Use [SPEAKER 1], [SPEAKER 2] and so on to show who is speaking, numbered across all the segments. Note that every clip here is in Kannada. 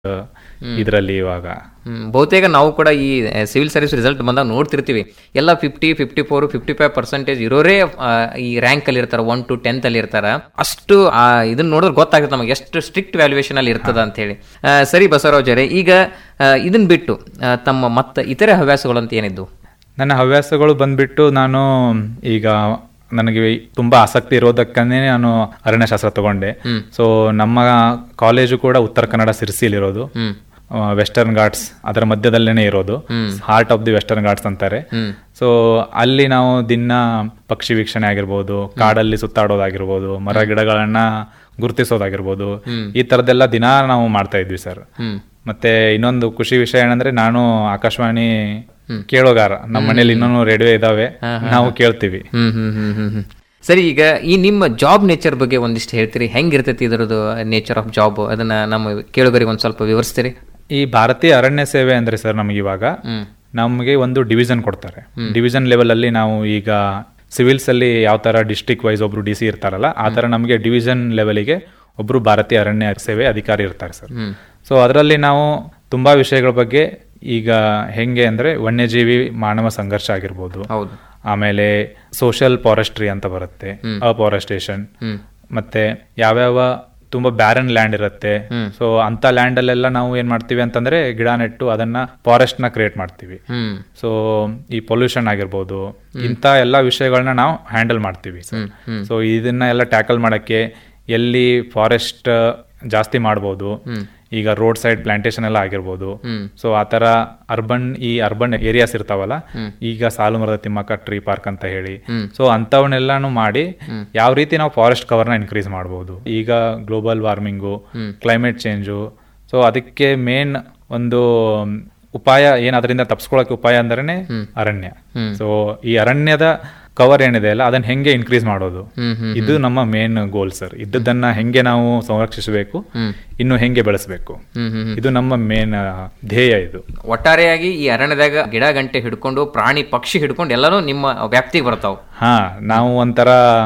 [SPEAKER 1] ಇದರಲ್ಲಿ ಇವಾಗ
[SPEAKER 2] ಹ್ಮ್. ಬಹುತೇಕ ನಾವು ಕೂಡ ಈ ಸಿವಿಲ್ ಸರ್ವಿಸ್ ರಿಸಲ್ಟ್ ಬಂದಾಗ ನೋಡ್ತಿರ್ತೀವಿ ಎಲ್ಲ fifty fifty four fifty five percentage ಇರೋರೇ ಆ, ಈ ರ್ಯಾಂಕ್ ಅಲ್ಲಿ ಇರ್ತಾರೆ ಒನ್ ಟು ಟೆಂತ್ ಅಲ್ಲಿ ಇರ್ತಾರ ಅಷ್ಟು ಆ, ಇದನ್ನ ನೋಡಿದ್ರೆ ಗೊತ್ತಾಗುತ್ತೆ ನಮಗೆ ಎಷ್ಟು ಸ್ಟ್ರಿಕ್ಟ್ ವ್ಯಾಲ್ಯೂಯೇಷನ್ ಅಲ್ಲಿ ಇರ್ತದ ಅಂತ ಹೇಳಿ ಆ, ಸರಿ ಬಸವರಾಜರೇ ಈಗ ಆ, ಇದನ್ನ ಬಿಟ್ಟು ಆ, ತಮ್ಮ ಮತ್ತೆ ಇತರೆ ಹವ್ಯಾಸಗಳು ಅಂತ ಏನಿದ್ದು
[SPEAKER 1] ನನ್ನ ಹವ್ಯಾಸಗಳು ಬಂದ್ಬಿಟ್ಟು ನಾನು ಈಗ ನನಗೆ ತುಂಬಾ ಆಸಕ್ತಿ ಇರೋದಕ್ಕನೇ ನಾನು ಅರಣ್ಯಶಾಸ್ತ್ರ ತಗೊಂಡೆ ಸೊ ನಮ್ಮ ಕಾಲೇಜು ಕೂಡ ಉತ್ತರ ಕನ್ನಡ ಸಿರ್ಸಿಲಿರೋದು
[SPEAKER 2] ಹ್ಮ್
[SPEAKER 1] ವೆಸ್ಟರ್ನ್ ಘಾಟ್ಸ್ ಅದರ ಮಧ್ಯದಲ್ಲೇನೆ ಇರೋದು heart of the Western Ghats ಅಂತಾರೆ ಸೊ ಅಲ್ಲಿ ನಾವು ದಿನ ಪಕ್ಷಿ ವೀಕ್ಷಣೆ ಆಗಿರ್ಬೋದು ಕಾಡಲ್ಲಿ ಸುತ್ತಾಡೋದಾಗಿರ್ಬೋದು ಮರ ಗಿಡಗಳನ್ನ ಗುರುತಿಸೋದಾಗಿರ್ಬೋದು ಈ ತರದೆಲ್ಲ ದಿನ ನಾವು ಮಾಡ್ತಾ ಇದ್ವಿ ಸರ್
[SPEAKER 2] ಹ್ಮ್
[SPEAKER 1] ಮತ್ತೆ ಇನ್ನೊಂದು ಖುಷಿ ವಿಷಯ ಏನಂದ್ರೆ ನಾನು ಆಕಾಶವಾಣಿ ಕೇಳೋಗಾರ ನಮ್ಮ ಮನೇಲಿ ಇನ್ನೊಂದು ರೇಡಿಯೋ ಇದಾವೆ ನಾವು ಕೇಳ್ತೀವಿ
[SPEAKER 2] ಹ್ಮ್ ಹ್ಮ್ ಹ್ಮ್ ಹ್ಮ್ ಹ್ಮ್ ಸರಿ ಈಗ ಈ ನಿಮ್ಮ ಜಾಬ್ ನೇಚರ್ ಬಗ್ಗೆ ಒಂದಿಷ್ಟು ಹೇಳ್ತೀರಿ ಹೆಂಗಿರ್ತೈತಿ ಇದರದ್ದು ನೇಚರ್ ಆಫ್ ಜಾಬ್ ಅದನ್ನ ನಮ್ಮ ಕೇಳುಗರಿಗೆ ಒಂದ್ ಸ್ವಲ್ಪ ವಿವರಿಸ್ತೀರಿ
[SPEAKER 1] ಈ ಭಾರತೀಯ ಅರಣ್ಯ ಸೇವೆ ಅಂದ್ರೆ ಸರ್ ನಮಗೆ ಇವಾಗ
[SPEAKER 2] ಹ್ಮ್
[SPEAKER 1] ನಮಗೆ ಒಂದು ಡಿವಿಷನ್ ಕೊಡ್ತಾರೆ ಡಿವಿಷನ್ ಲೆವೆಲ್ ಅಲ್ಲಿ ನಾವು ಈಗ ಸಿವಿಲ್ಸ್ ಅಲ್ಲಿ ಯಾವ ತರ ಡಿಸ್ಟ್ರಿಕ್ಟ್ ವೈಸ್ ಒಬ್ರು ಡಿ ಸಿ ಇರ್ತಾರಲ್ಲ ಆ ತರ ನಮಗೆ ಡಿವಿಷನ್ ಲೆವೆಲಿಗೆ ಒಬ್ರು ಭಾರತೀಯ ಅರಣ್ಯ ಸೇವೆ ಅಧಿಕಾರಿ ಇರ್ತಾರೆ ಸರ್
[SPEAKER 2] ಹ್ಮ್
[SPEAKER 1] ಸೊ ಅದರಲ್ಲಿ ನಾವು ತುಂಬಾ ವಿಷಯಗಳ ಬಗ್ಗೆ ಈಗ ಹೆಂಗೆ ಅಂದ್ರೆ ವನ್ಯಜೀವಿ ಮಾನವ ಸಂಘರ್ಷ ಆಗಿರ್ಬೋದು
[SPEAKER 2] ಹೌದು
[SPEAKER 1] ಆಮೇಲೆ ಸೋಷಿಯಲ್ ಫಾರೆಸ್ಟ್ರಿ ಅಂತ ಬರುತ್ತೆ ಅಫಾರೆಸ್ಟೇಷನ್
[SPEAKER 2] ಹ್ಮ್
[SPEAKER 1] ಮತ್ತೆ ಯಾವ್ಯಾವ ತುಂಬಾ ಬ್ಯಾರನ್ ಲ್ಯಾಂಡ್ ಇರುತ್ತೆ ಸೊ ಅಂತ ಲ್ಯಾಂಡ್ ಅಲ್ಲೆಲ್ಲ ನಾವು ಏನ್ ಮಾಡ್ತೀವಿ ಅಂತಂದ್ರೆ ಗಿಡ ನೆಟ್ಟು ಅದನ್ನ ಫಾರೆಸ್ಟ್ ನ ಕ್ರಿಯೇಟ್ ಮಾಡ್ತೀವಿ
[SPEAKER 2] ಹ್ಮ್
[SPEAKER 1] ಸೊ ಈ ಪೊಲ್ಯೂಷನ್ ಆಗಿರ್ಬೋದು ಇಂಥ ಎಲ್ಲ ವಿಷಯಗಳನ್ನ ನಾವು ಹ್ಯಾಂಡಲ್ ಮಾಡ್ತೀವಿ ಸೊ ಇದನ್ನ ಎಲ್ಲ ಟ್ಯಾಕಲ್ ಮಾಡಕ್ಕೆ ಎಲ್ಲಿ ಫಾರೆಸ್ಟ್ ಜಾಸ್ತಿ ಮಾಡ್ಬೋದು ಈಗ ರೋಡ್ ಸೈಡ್ ಪ್ಲಾಂಟೇಶನ್ ಎಲ್ಲ ಆಗಿರ್ಬೋದು ಸೊ ಆ ತರ ಅರ್ಬನ್ ಈ ಅರ್ಬನ್ ಏರಿಯಾಸ್ ಇರ್ತಾವಲ್ಲ ಈಗ ಸಾಲು ಮರದ ತಿಮ್ಮಕ್ಕ ಟ್ರೀ ಪಾರ್ಕ್ ಅಂತ ಹೇಳಿ ಸೊ ಅಂತವನ್ನೆಲ್ಲಾನು ಮಾಡಿ ಯಾವ ರೀತಿ ನಾವು ಫಾರೆಸ್ಟ್ ಕವರ್ನ ಇನ್ಕ್ರೀಸ್ ಮಾಡ್ಬೋದು ಈಗ global warming climate change so ಅದಕ್ಕೆ ಮೇನ್ ಒಂದು ಉಪಾಯ ಏನ್ ಅದರಿಂದ ತಪ್ಸ್ಕೊಳಕ್ಕೆ ಉಪಾಯ ಅಂದ್ರೆ ಅರಣ್ಯ ಸೊ ಈ ಅರಣ್ಯದ ಕವರ್ ಏನಿದೆ ಅಲ್ಲ ಅದನ್ನ ಹೆಂಗೆ ಇನ್ಕ್ರೀಸ್ ಮಾಡೋದು
[SPEAKER 2] ಹ್ಮ್ ಹ್ಮ್
[SPEAKER 1] ಇದು ನಮ್ಮ ಮೇನ್ ಗೋಲ್ ಸರ್ ಇದ್ದದನ್ನ ಹೆಂಗೆ ನಾವು ಸಂರಕ್ಷಿಸಬೇಕು ಇನ್ನು ಹೆಂಗೆ ಬೆಳೆಸಬೇಕು
[SPEAKER 2] ಹ್ಮ್ ಹ್ಮ್
[SPEAKER 1] ಇದು ನಮ್ಮ ಮೇನ್ ಧ್ಯೇಯ ಇದು
[SPEAKER 2] ಒಟ್ಟಾರೆಯಾಗಿ ಈ ಅರಣ್ಯದಾಗ ಗಿಡ ಗಂಟೆ ಹಿಡ್ಕೊಂಡು ಪ್ರಾಣಿ ಪಕ್ಷಿ ಹಿಡ್ಕೊಂಡು ಎಲ್ಲಾನು ನಿಮ್ಮ ವ್ಯಾಪ್ತಿಗೆ ಬರ್ತಾವ
[SPEAKER 1] ಹಾ ನಾವು ಒಂಥರ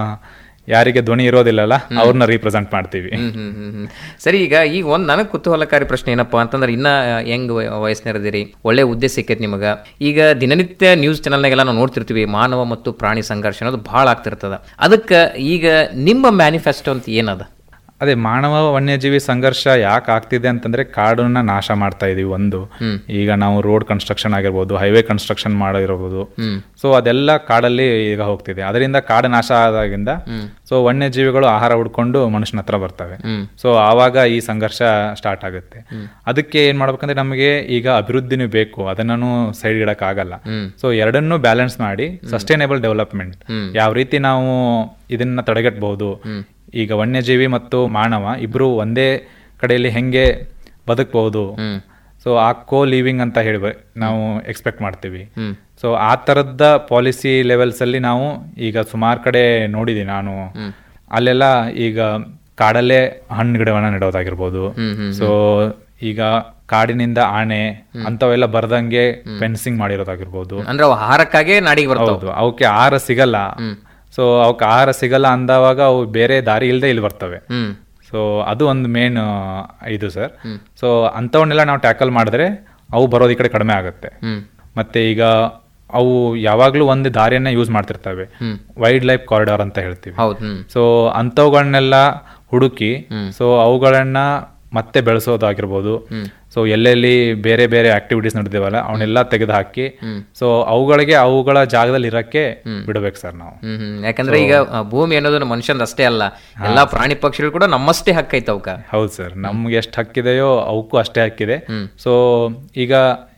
[SPEAKER 1] ಯಾರಿಗೆ ಧ್ವನಿ ಇರೋದಿಲ್ಲಲ್ಲ ಅವ್ರನ್ನ ರೀಪ್ರೆಸೆಂಟ್ ಮಾಡ್ತೀವಿ
[SPEAKER 2] ಹ್ಮ್ ಹ್ಮ್ ಹ್ಮ್ ಹ್ಮ್. ಸರಿ ಈಗ ಈಗ ಒಂದ್ ನನಗ್ ಕುತೂಹಲಕಾರಿ ಪ್ರಶ್ನೆ ಏನಪ್ಪಾ ಅಂತಂದ್ರೆ ಇನ್ನ ಹೆಂಗ್ ವಯಸ್ಸಿನರದಿರಿ ಒಳ್ಳೆ ಹುದ್ದೆ ಸಿಕ್ಕೈತಿ ನಿಮಗ ಈಗ ದಿನನಿತ್ಯ ನ್ಯೂಸ್ ಚಾನಲ್ನಾಗೆಲ್ಲ ನಾವು ನೋಡ್ತಿರ್ತೀವಿ ಮಾನವ ಮತ್ತು ಪ್ರಾಣಿ ಸಂಘರ್ಷ ಅನ್ನೋದು ಬಹಳ ಆಗ್ತಿರ್ತದ ಅದಕ್ಕ ಈಗ ನಿಮ್ಮ ಮ್ಯಾನಿಫೆಸ್ಟೋ ಅಂತ ಏನದ
[SPEAKER 1] ಅದೇ ಮಾನವ ವನ್ಯಜೀವಿ ಸಂಘರ್ಷ ಯಾಕೆ ಆಗ್ತಿದೆ ಅಂತಂದ್ರೆ ಕಾಡನ್ನ ನಾಶ ಮಾಡ್ತಾ ಇದೀವಿ ಒಂದು ಈಗ ನಾವು ರೋಡ್ ಕನ್ಸ್ಟ್ರಕ್ಷನ್ ಆಗಿರ್ಬೋದು ಹೈವೇ ಕನ್ಸ್ಟ್ರಕ್ಷನ್ ಮಾಡಿರ್ಬೋದು ಸೊ ಅದೆಲ್ಲ ಕಾಡಲ್ಲಿ ಈಗ ಹೋಗ್ತಿದೆ ಅದರಿಂದ ಕಾಡು ನಾಶ ಆದಾಗಿಂದ ಸೊ ವನ್ಯಜೀವಿಗಳು ಆಹಾರ ಹುಡ್ಕೊಂಡು ಮನುಷ್ಯನ ಹತ್ರ ಬರ್ತವೆ ಸೊ ಆವಾಗ ಈ ಸಂಘರ್ಷ ಸ್ಟಾರ್ಟ್ ಆಗುತ್ತೆ ಅದಕ್ಕೆ ಏನ್ ಮಾಡ್ಬೇಕಂದ್ರೆ ನಮಗೆ ಈಗ ಅಭಿವೃದ್ಧಿನೂ ಬೇಕು ಅದನ್ನೂ ಸೈಡ್ ಇಡಕ್ ಆಗಲ್ಲ ಸೊ ಎರಡನ್ನೂ ಬ್ಯಾಲೆನ್ಸ್ ಮಾಡಿ ಸಸ್ಟೈನೇಬಲ್ ಡೆವಲಪ್ಮೆಂಟ್ ಯಾವ ರೀತಿ ನಾವು ಇದನ್ನ ತಡೆಗಟ್ಟಬಹುದು ಈಗ ವನ್ಯಜೀವಿ ಮತ್ತು ಮಾನವ ಇಬ್ರು ಒಂದೇ ಕಡೆಯಲ್ಲಿ ಹೆಂಗೆ ಬದುಕಬಹುದು ಸೊ ಆ ಕೋ ಲಿವಿಂಗ್ ಅಂತ ಹೇಳಿ ನಾವು ಎಕ್ಸ್ಪೆಕ್ಟ್ ಮಾಡ್ತೀವಿ ಸೊ ಆ ತರದ ಪಾಲಿಸಿ ಲೆವೆಲ್ಸ್ ಅಲ್ಲಿ ನಾವು ಈಗ ಸುಮಾರು ಕಡೆ ನೋಡಿದೀನಿ ನಾನು ಅಲ್ಲೆಲ್ಲ ಈಗ ಕಾಡಲ್ಲೇ ಹಣ್ಣು ಗಿಡವನ್ನ ನೆಡೋದಾಗಿರ್ಬೋದು ಸೊ ಈಗ ಕಾಡಿನಿಂದ ಆನೆ ಅಂತವೆಲ್ಲ ಬರ್ದಂಗೆ ಫೆನ್ಸಿಂಗ್ ಮಾಡಿರೋದಾಗಿರ್ಬೋದು
[SPEAKER 2] ಅಂದ್ರೆ ಅವು ಆಹಾರಕ್ಕಾಗೆ ನಾಡಿಗೆ ಬರ್ತಾವ
[SPEAKER 1] ಹೌದು ಅವಕ್ಕೆ ಆಹಾರ ಸಿಗಲ್ಲ ಸೊ ಅವಕ್ಕೆ ಆಹಾರ ಸಿಗಲ್ಲ ಅಂದವಾಗ ಅವು ಬೇರೆ ದಾರಿ ಇಲ್ಲದೆ ಇಲ್ಲಿ ಬರ್ತವೆ
[SPEAKER 2] ಹ್ಮ್
[SPEAKER 1] ಸೊ ಅದು ಒಂದು ಮೇನ್ ಇದು ಸರ್ ಸೊ ಅಂಥವನ್ನೆಲ್ಲ ನಾವು ಟ್ಯಾಕಲ್ ಮಾಡಿದ್ರೆ ಅವು ಬರೋದು ಈ ಕಡೆ ಕಡಿಮೆ ಆಗುತ್ತೆ
[SPEAKER 2] ಹ್ಮ್
[SPEAKER 1] ಮತ್ತೆ ಈಗ ಅವು ಯಾವಾಗ್ಲೂ ಒಂದು ದಾರಿಯನ್ನ ಯೂಸ್ ಮಾಡ್ತಿರ್ತವೆ ವೈಲ್ಡ್ ಲೈಫ್ ಕಾರಿಡಾರ್ ಅಂತ ಹೇಳ್ತೀವಿ
[SPEAKER 2] ಹೌದು ಹ್ಮ್
[SPEAKER 1] ಸೊ ಅಂಥವುಗಳನ್ನೆಲ್ಲ ಹುಡುಕಿ ಸೊ ಅವುಗಳನ್ನ ಮತ್ತೆ ಬೆಳೆಸೋದಾಗಿರ್ಬೋದು ಸೊ ಎಲ್ಲೆಲ್ಲಿ ಬೇರೆ ಬೇರೆ ಆಕ್ಟಿವಿಟೀಸ್ ನಡೆದಿವಲ್ಲ ಅವನ್ನೆಲ್ಲ ತೆಗೆದು ಹಾಕಿ ಸೊ ಅವುಗಳಿಗೆ ಅವುಗಳ ಜಾಗದಲ್ಲಿ ಇರಕ್ಕೆ ಬಿಡ್ಬೇಕು ಸರ್ ನಾವು
[SPEAKER 2] ಹ್ಮ್ ಹ್ಮ್ ಯಾಕಂದ್ರೆ ಈಗ ಆ, ಭೂಮಿ ಅನ್ನೋದು ಮನುಷ್ಯಂದ ಅಷ್ಟೇ ಅಲ್ಲ ಎಲ್ಲಾ ಪ್ರಾಣಿ ಪಕ್ಷಿಗಳು ಕೂಡ ನಮ್ಮಷ್ಟೇ ಹಕ್ಕೈತೆ ಅವಕ್ಕ
[SPEAKER 1] ಹೌದು ಸರ್ ನಮ್ಗೆ ಎಷ್ಟು ಹಕ್ಕಿದೆಯೋ ಅವಕ್ಕೂ ಅಷ್ಟೇ ಹಕ್ಕಿದೆ ಸೊ ಈಗ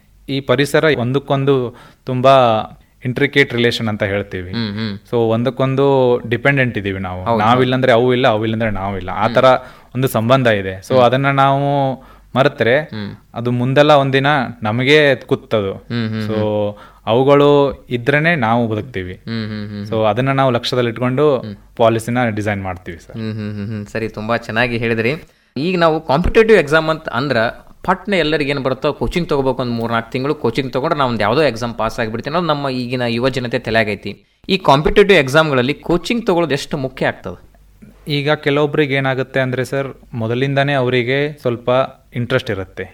[SPEAKER 1] ಈ ಪರಿಸರ ಒಂದಕ್ಕೊಂದು ತುಂಬಾ ಇಂಟ್ರಿಕೇಟ್ ರಿಲೇಷನ್ ಅಂತ ಹೇಳ್ತೀವಿ
[SPEAKER 2] ಹ್ಮ್ ಹ್ಮ್
[SPEAKER 1] ಸೊ ಒಂದಕ್ಕೊಂದು ಡಿಪೆಂಡೆಂಟ್ ಇದೀವಿ ನಾವು ನಾವಿಲ್ಲಂದ್ರೆ ಅವು ಇಲ್ಲ ಅವು ಇಲ್ಲಂದ್ರೆ ನಾವಿಲ್ಲ ಆ ತರ ಒಂದು ಸಂಬಂಧ ಇದೆ ಸೊ ಅದನ್ನ ನಾವು ಮರೆತ್ರೆ ಅದು ಮುಂದೆಲ್ಲ ಒಂದಿನ ನಮಗೆ ಕುತ್ತದು ಸೊ ಅವುಗಳು ಇದ್ರೇನೆ ನಾವು ಬದುಕ್ತೀವಿ
[SPEAKER 2] ಹ್ಮ್ ಹ್ಮ್ ಹ್ಮ್
[SPEAKER 1] ಸೊ ಅದನ್ನ ನಾವು ಲಕ್ಷ್ಯದಲ್ಲಿ ಇಟ್ಕೊಂಡು ಪಾಲಿಸಿನ ಡಿಸೈನ್ ಮಾಡ್ತೀವಿ ಸರ್
[SPEAKER 2] ಹ್ಮ್ ಹ್ಮ್ ಹ್ಮ್ ಹ್ಮ್ ಸರಿ ತುಂಬಾ ಚೆನ್ನಾಗಿ ಹೇಳಿದ್ರಿ ಈಗ ನಾವು ಕಾಂಪಿಟೇಟಿವ್ ಎಕ್ಸಾಮ್ ಅಂತ ಅಂದ್ರ ಪಟ್ನ ಎಲ್ಲರಿಗೆ ಏನು ಬರುತ್ತೋ ಕೋಚಿಂಗ್ ತಗೋಬೇಕು ಒಂದು ಮೂರ್ನಾಲ್ಕು ತಿಂಗಳು ಕೋಚಿಂಗ್ ತಗೊಂಡ್ರೆ ನಾವು ಒಂದು ಯಾವುದೋ ಎಕ್ಸಾಮ್ ಪಾಸ್ ಆಗಿಬಿಡ್ತೀವಿ ಅನ್ನೋದು ನಮ್ಮ ಈಗಿನ ಯುವ ಜನತೆ ತಲೆಯಾಗೈತಿ ಈ ಕಾಂಪಿಟೇಟಿವ್ ಎಕ್ಸಾಮ್ಗಳಲ್ಲಿ ಕೋಚಿಂಗ್ ತಗೊಳ್ಳೋದು ಎಷ್ಟು ಮುಖ್ಯ ಆಗ್ತದೆ
[SPEAKER 1] ಈಗ ಕೆಲವೊಬ್ರಿಗೆ ಏನಾಗುತ್ತೆ ಅಂದ್ರೆ ಸರ್ ಮೊದಲಿಂದಾನೇ ಅವರಿಗೆ ಸ್ವಲ್ಪ ಇಂಟ್ರೆಸ್ಟ್ ಇರುತ್ತೆ